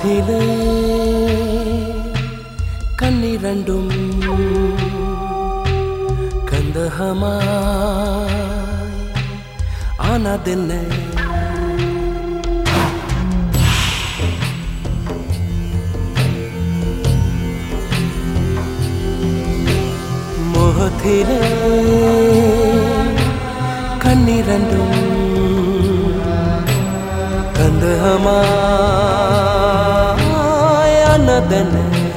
முகத்திலே கண்ணிரண்டும் கந்தகமாய் ஆனதென்ன முகத்திலே கண்ணிரண்டும் கந்தகமானதென்ன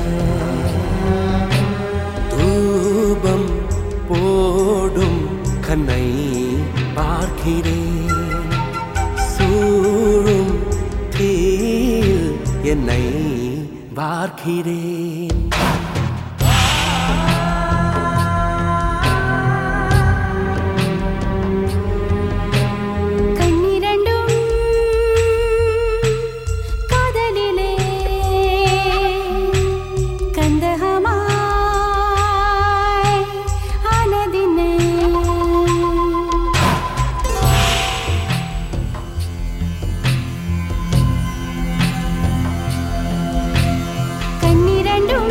தூபம் போடும் கண்ணை பார்க்கிறேன் சூழும் கீழ் என்னை பார்க்கிறேன் கண்ணிரண்டும் காதலிலே கந்தகமாய் ஆனதினை கண்ணிரண்டும்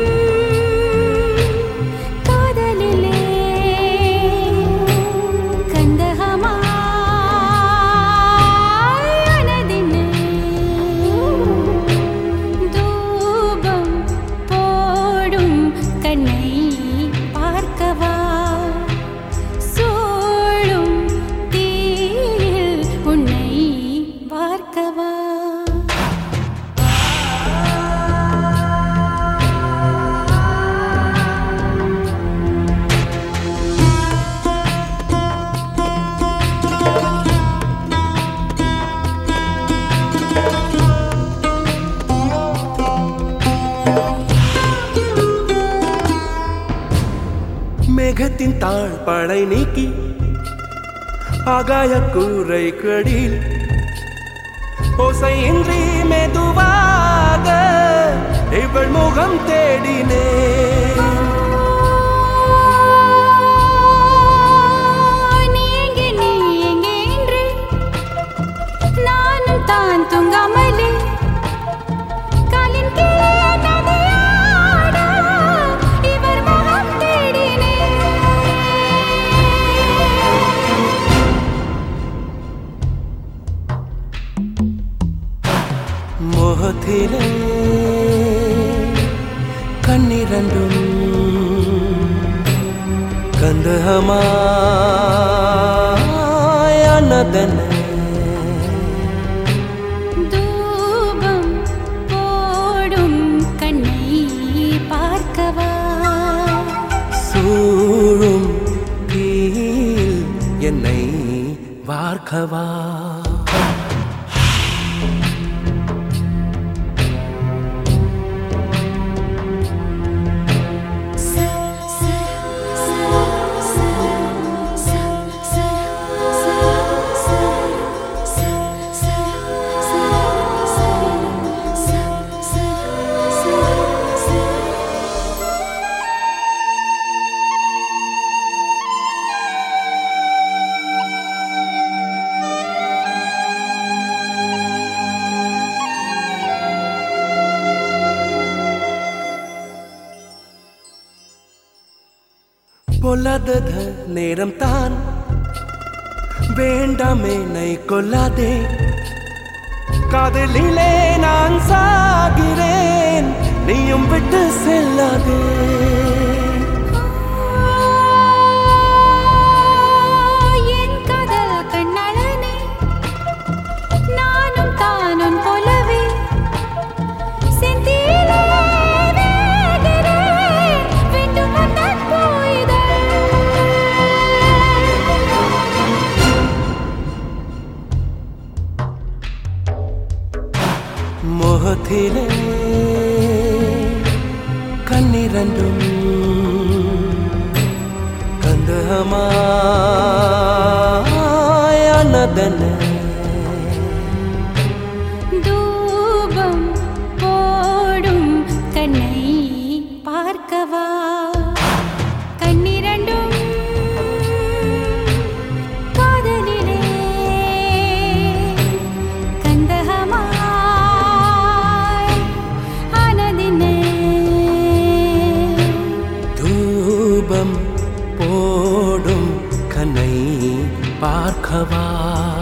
காதலிலே கந்தகமாய் ஆனதினை தூபம் போடும் கண்ணை பார்க்கவா சூழும் தீயில் உன்னை பார்க்கவா மேகத்தின் தாழ் படை நீக்கி ஆகாய கூரை கடில் ஓசையின்றி மெதுவாக இவள் முகம் தேடினே நீ எங்கே நீ எங்கே என்று நானும் தான் தூங்காமலே காலின் கீழே நதியாட இவர் முகம் தேடினேன் முகத்திலே கண்ணிரண்டும் கந்தகமானதென்ன தூபம் போடும் கண்ணை பார்க்கவா சூழும் கீழ் என்னை வார்க்கவா பொல்லாதத நேரம் தான் வேண்டாமே நை கொல்லாதே காதலிலே நான் சாகிறேன் நீயும் விட்டு செல்லாதே என் காதல் கண்ணழனே நானும் தானும் போலவே செந்திலே வேகிறேன் வேண்டும் வந்தால் போய்தல் முகத்திலே கண்ணிரண்டும் கந்தகமானதென்ன தூபம் போடும் கண்ணை பார்க்கவா கண்ணிரண்டும் காதலிலே கந்தகமாய் பார்க்கவா